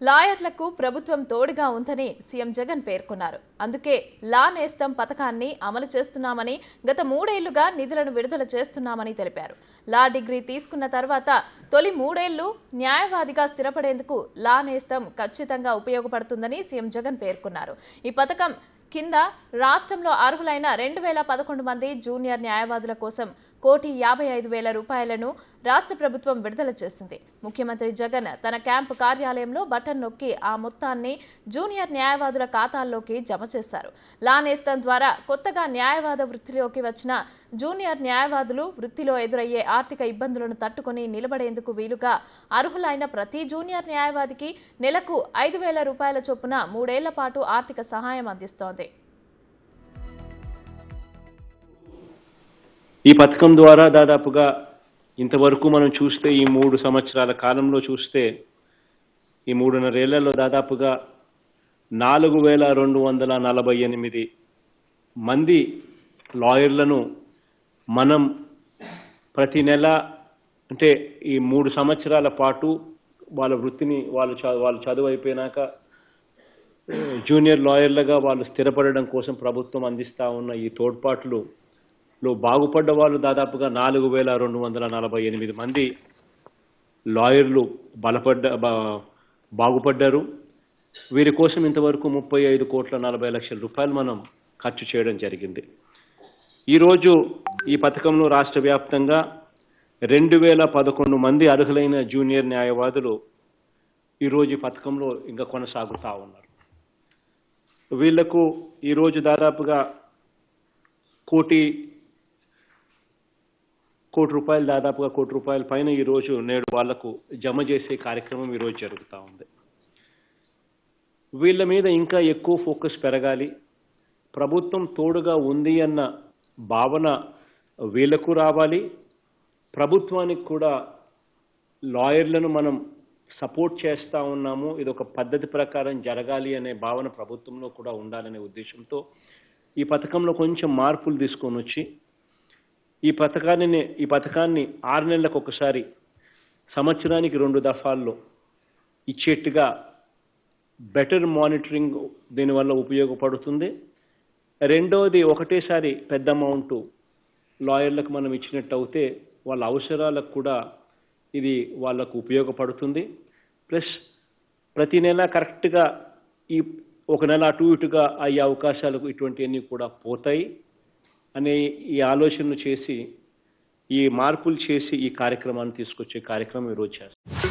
లాయర్లకు ప్రభుత్వం తోడుగా ఉందని సీఎం జగన్ పేర్కొన్నారు అందుకే లా నేస్తం పథకాన్ని అమలు చేస్తున్నామని గత మూడేళ్లుగా నిధులను విడుదల చేస్తున్నామని తెలిపారు లా డిగ్రీ తీసుకున్న తర్వాత తొలి మూడేళ్లు న్యాయవాదిగా స్థిరపడేందుకు లా నేస్తం ఖచ్చితంగా ఉపయోగపడుతుందని సీఎం జగన్ పేర్కొన్నారు ఈ పథకం కింద రాష్ట్రంలో అర్హులైన రెండు వేల పదకొండు మంది జూనియర్ న్యాయవాదుల కోసం కోటి యాభై ఐదు వేల రూపాయలను రాష్ట్ర ప్రభుత్వం విడుదల చేసింది ముఖ్యమంత్రి జగన్ తన క్యాంపు కార్యాలయంలో బటన్ నొక్కి ఆ మొత్తాన్ని జూనియర్ న్యాయవాదుల ఖాతాల్లోకి జమ చేశారు లా నేస్తం ద్వారా కొత్తగా న్యాయవాద వృత్తిలోకి వచ్చిన జూనియర్ న్యాయవాదులు వృత్తిలో ఎదురయ్యే ఆర్థిక ఇబ్బందులను తట్టుకొని నిలబడేందుకు వీలుగా అర్హులైన ప్రతి జూనియర్ న్యాయవాదికి నెలకు ఐదు వేల రూపాయల చొప్పున మూడేళ్ల పాటు ఆర్థిక సహాయం అందిస్తోంది ఈ పథకం ద్వారా దాదాపుగా ఇంతవరకు మనం చూస్తే ఈ మూడు సంవత్సరాల కాలంలో చూస్తే ఈ మూడున్నరేళ్లలో దాదాపుగా నాలుగు వేల రెండు వందల నలభై ఎనిమిది మంది లాయర్లను మనం ప్రతి నెల అంటే ఈ మూడు సంవత్సరాల పాటు వాళ్ళ వృత్తిని వాళ్ళు చ- వాళ్ళు చదువు అయిపోయినాక జూనియర్ లాయర్లుగా వాళ్ళు స్థిరపడడం కోసం ప్రభుత్వం అందిస్తా ఉన్న ఈ తోడ్పాట్లు లో బాగుపడ్డ వాళ్ళు దాదాపుగా నాలుగు వేల రెండు వందల నలభై ఎనిమిది మంది లాయర్లు బలపడ్డ బా- బాగుపడ్డారు వీరి కోసం ఇంతవరకు ముప్పై ఐదు కోట్ల నలభై లక్షల రూపాయలు మనం ఖర్చు చేయడం జరిగింది ఈరోజు ఈ పథకంలో రాష్ట్ర వ్యాప్తంగా రెండు వేల పదకొండు మంది అర్హులైన జూనియర్ న్యాయవాదులు ఈరోజు ఈ పథకంలో ఇంకా కొనసాగుతూ ఉన్నారు వీళ్లకు ఈరోజు దాదాపుగా కోటి కోటి రూపాయలు దాదాపుగా కోటి రూపాయల పైన ఈరోజు నేడు వాళ్లకు జమ చేసే కార్యక్రమం ఈరోజు జరుగుతూ ఉంది వీళ్ళ మీద ఇంకా ఎక్కువ ఫోకస్ పెరగాలి ప్రభుత్వం తోడుగా ఉంది అన్న భావన వీళ్ళకు రావాలి ప్రభుత్వానికి కూడా లాయర్లను మనం సపోర్ట్ చేస్తూ ఉన్నాము ఇది ఒక పద్ధతి ప్రకారం జరగాలి అనే భావన ప్రభుత్వంలో కూడా ఉండాలనే ఉద్దేశంతో ఈ పథకంలో కొంచెం మార్పులు తీసుకొని వచ్చి ఈ పథకాన్ని ఈ పథకాన్ని ఆరు నెలలకు ఒకసారి సంవత్సరానికి రెండు దఫాల్లో ఇచ్చేట్టుగా బెటర్ మానిటరింగ్ దీనివల్ల ఉపయోగపడుతుంది రెండవది ఒకటేసారి పెద్ద అమౌంట్ లాయర్లకు మనం ఇచ్చినట్టు అయితే వాళ్ళ అవసరాలకు కూడా ఇది వాళ్ళకు ఉపయోగపడుతుంది ప్లస్ ప్రతి నెల కరెక్ట్గా ఈ ఒక నెల అటు ఇటుగా అయ్యే అవకాశాలకు ఇటువంటివన్నీ కూడా పోతాయి అనే ఈ ఆలోచనలు చేసి ఈ మార్పులు చేసి ఈ కార్యక్రమాన్ని తీసుకొచ్చే కార్యక్రమం ఈరోజు చేస్తాం